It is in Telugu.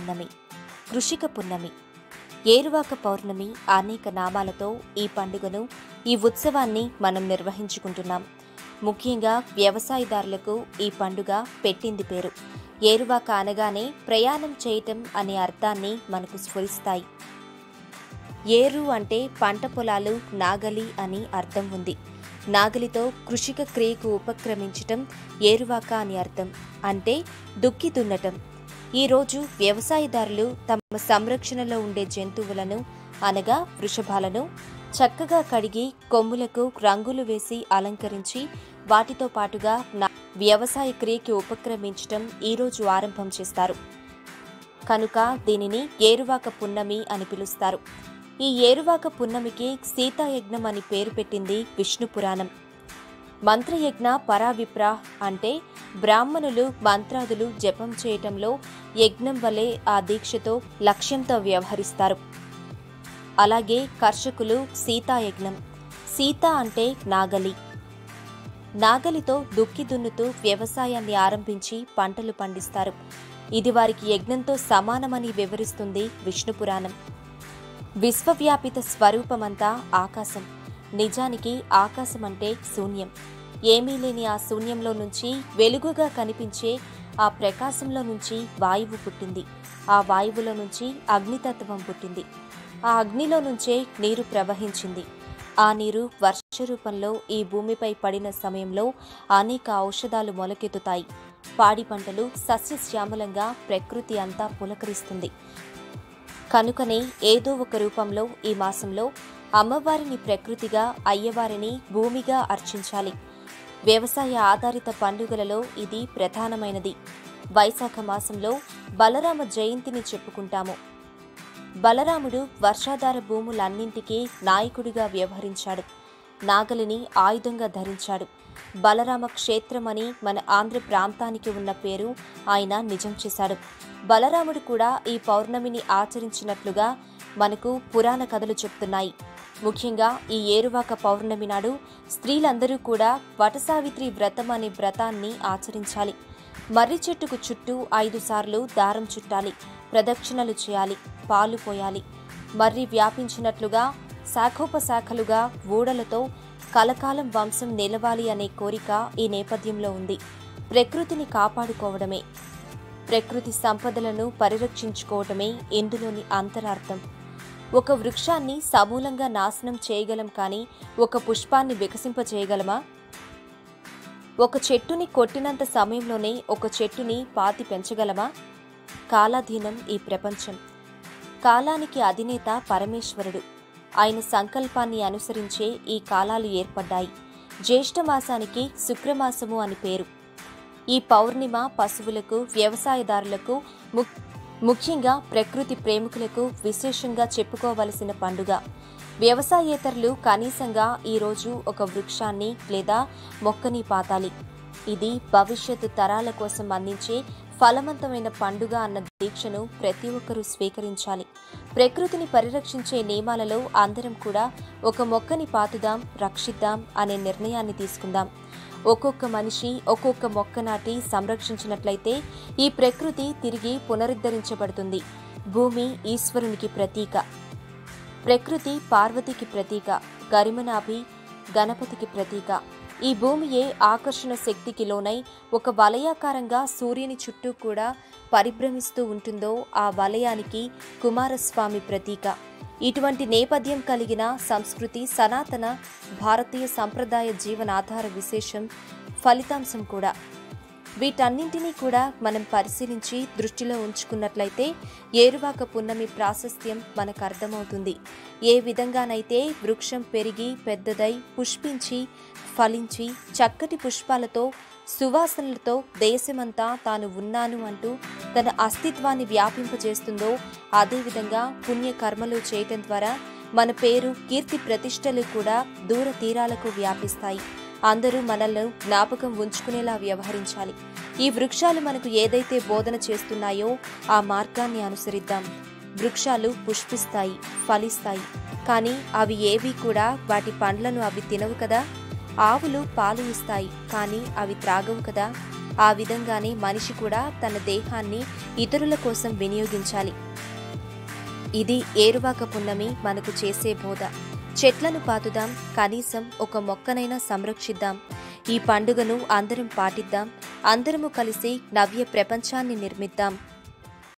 పున్నమి కృషిక పున్నమి ఏరువాక పౌర్ణమి అనేక నామాలతో ఈ పండుగను ఈ ఉత్సవాన్ని మనం నిర్వహించుకుంటున్నాం ముఖ్యంగా వ్యవసాయదారులకు ఈ పండుగ పెట్టింది పేరు ఏరువాక అనగానే ప్రయాణం చేయటం అనే అర్థాన్ని మనకు స్ఫురిస్తాయి ఏరు అంటే పంట పొలాలు నాగలి అని అర్థం ఉంది నాగలితో కృషిక క్రియకు ఉపక్రమించటం ఏరువాక అని అర్థం అంటే దుక్కి దున్నటం ఈరోజు వ్యవసాయదారులు తమ సంరక్షణలో ఉండే జంతువులను అనగా వృషభాలను చక్కగా కడిగి కొమ్ములకు రంగులు వేసి అలంకరించి వాటితో పాటుగా నా- వ్యవసాయ క్రియకి ఉపక్రమించటం ఈరోజు ఆరంభం చేస్తారు కనుక దీనిని ఏరువాక పున్నమి అని పిలుస్తారు ఈ ఏరువాక పున్నమికి సీతాయజ్ఞం అని పేరు పెట్టింది విష్ణు పురాణం మంత్రయజ్ఞ పరావిప్ర అంటే బ్రాహ్మణులు మంత్రాదులు జపం చేయటంలో యజ్ఞం వలె ఆ దీక్షతో లక్ష్యంతో వ్యవహరిస్తారు అలాగే కర్షకులు సీతాయజ్ఞం సీత అంటే నాగలి నాగలితో దుక్కి దున్నుతూ వ్యవసాయాన్ని ఆరంభించి పంటలు పండిస్తారు ఇది వారికి యజ్ఞంతో సమానమని వివరిస్తుంది విష్ణు పురాణం విశ్వవ్యాపిత స్వరూపమంతా ఆకాశం నిజానికి ఆకాశం అంటే శూన్యం ఏమీ లేని ఆ శూన్యంలో నుంచి వెలుగుగా కనిపించే ఆ ప్రకాశంలో నుంచి వాయువు పుట్టింది ఆ వాయువులో నుంచి అగ్నితత్వం పుట్టింది ఆ అగ్నిలో నుంచే నీరు ప్రవహించింది ఆ నీరు వర్ష రూపంలో ఈ భూమిపై పడిన సమయంలో అనేక ఔషధాలు మొలకెత్తుతాయి పాడి పంటలు సస్యశ్యామలంగా ప్రకృతి అంతా పులకరిస్తుంది కనుకనే ఏదో ఒక రూపంలో ఈ మాసంలో అమ్మవారిని ప్రకృతిగా అయ్యవారిని భూమిగా అర్చించాలి వ్యవసాయ ఆధారిత పండుగలలో ఇది ప్రధానమైనది వైశాఖ మాసంలో బలరామ జయంతిని చెప్పుకుంటాము బలరాముడు వర్షాధార భూములన్నింటికీ నాయకుడిగా వ్యవహరించాడు నాగలిని ఆయుధంగా ధరించాడు బలరామ క్షేత్రమని మన ఆంధ్ర ప్రాంతానికి ఉన్న పేరు ఆయన నిజం చేశాడు బలరాముడు కూడా ఈ పౌర్ణమిని ఆచరించినట్లుగా మనకు పురాణ కథలు చెప్తున్నాయి ముఖ్యంగా ఈ ఏరువాక పౌర్ణమి నాడు స్త్రీలందరూ కూడా వటసావిత్రి వ్రతం అనే వ్రతాన్ని ఆచరించాలి మర్రి చెట్టుకు చుట్టూ ఐదు సార్లు దారం చుట్టాలి ప్రదక్షిణలు చేయాలి పాలు పోయాలి మర్రి వ్యాపించినట్లుగా శాఖోపశాఖలుగా ఊడలతో కలకాలం వంశం నిలవాలి అనే కోరిక ఈ నేపథ్యంలో ఉంది ప్రకృతిని కాపాడుకోవడమే ప్రకృతి సంపదలను పరిరక్షించుకోవటమే ఇందులోని అంతరార్థం ఒక వృక్షాన్ని సమూలంగా నాశనం చేయగలం కానీ ఒక పుష్పాన్ని వికసింపచేయగలమా ఒక చెట్టుని కొట్టినంత సమయంలోనే ఒక చెట్టుని పాతి పెంచగలమా కాలాధీనం ఈ ప్రపంచం కాలానికి అధినేత పరమేశ్వరుడు ఆయన సంకల్పాన్ని అనుసరించే ఈ కాలాలు ఏర్పడ్డాయి జ్యేష్ఠమాసానికి శుక్రమాసము అని పేరు ఈ పౌర్ణిమ పశువులకు వ్యవసాయదారులకు ము- ముఖ్యంగా ప్రకృతి ప్రేమికులకు విశేషంగా చెప్పుకోవలసిన పండుగ వ్యవసాయేతరులు కనీసంగా ఈరోజు ఒక వృక్షాన్ని లేదా మొక్కని పాతాలి ఇది భవిష్యత్తు తరాల కోసం అందించే ఫలవంతమైన పండుగ అన్న దీక్షను ప్రతి ఒక్కరూ స్వీకరించాలి ప్రకృతిని పరిరక్షించే నియమాలలో అందరం కూడా ఒక మొక్కని పాతుదాం రక్షిద్దాం అనే నిర్ణయాన్ని తీసుకుందాం ఒక్కొక్క మనిషి ఒక్కొక్క మొక్క నాటి సంరక్షించినట్లయితే ఈ ప్రకృతి తిరిగి పునరుద్ధరించబడుతుంది భూమి ఈశ్వరునికి ప్రతీక ప్రకృతి పార్వతికి ప్రతీక గరిమనాభి గణపతికి ప్రతీక ఈ భూమియే ఆకర్షణ శక్తికి లోనై ఒక వలయాకారంగా సూర్యుని చుట్టూ కూడా పరిభ్రమిస్తూ ఉంటుందో ఆ వలయానికి కుమారస్వామి ప్రతీక ఇటువంటి నేపథ్యం కలిగిన సంస్కృతి సనాతన భారతీయ సంప్రదాయ జీవనాధార విశేషం ఫలితాంశం కూడా వీటన్నింటినీ కూడా మనం పరిశీలించి దృష్టిలో ఉంచుకున్నట్లయితే ఏరువాక పున్నమి ప్రాశస్త్యం మనకు అర్థమవుతుంది ఏ విధంగానైతే వృక్షం పెరిగి పెద్దదై పుష్పించి ఫలించి చక్కటి పుష్పాలతో సువాసనలతో దేశమంతా తాను ఉన్నాను అంటూ తన అస్తిత్వాన్ని వ్యాపింపజేస్తుందో అదేవిధంగా పుణ్యకర్మలు చేయటం ద్వారా మన పేరు కీర్తి ప్రతిష్టలు కూడా దూర తీరాలకు వ్యాపిస్తాయి అందరూ మనల్ని జ్ఞాపకం ఉంచుకునేలా వ్యవహరించాలి ఈ వృక్షాలు మనకు ఏదైతే బోధన చేస్తున్నాయో ఆ మార్గాన్ని అనుసరిద్దాం వృక్షాలు పుష్పిస్తాయి ఫలిస్తాయి కానీ అవి ఏవి కూడా వాటి పండ్లను అవి తినవు కదా ఆవులు పాలు ఇస్తాయి కానీ అవి త్రాగవు కదా ఆ విధంగానే మనిషి కూడా తన దేహాన్ని ఇతరుల కోసం వినియోగించాలి ఇది ఏరువాక పున్నమి మనకు చేసే బోధ చెట్లను పాతుదాం కనీసం ఒక మొక్కనైనా సంరక్షిద్దాం ఈ పండుగను అందరం పాటిద్దాం అందరము కలిసి నవ్య ప్రపంచాన్ని నిర్మిద్దాం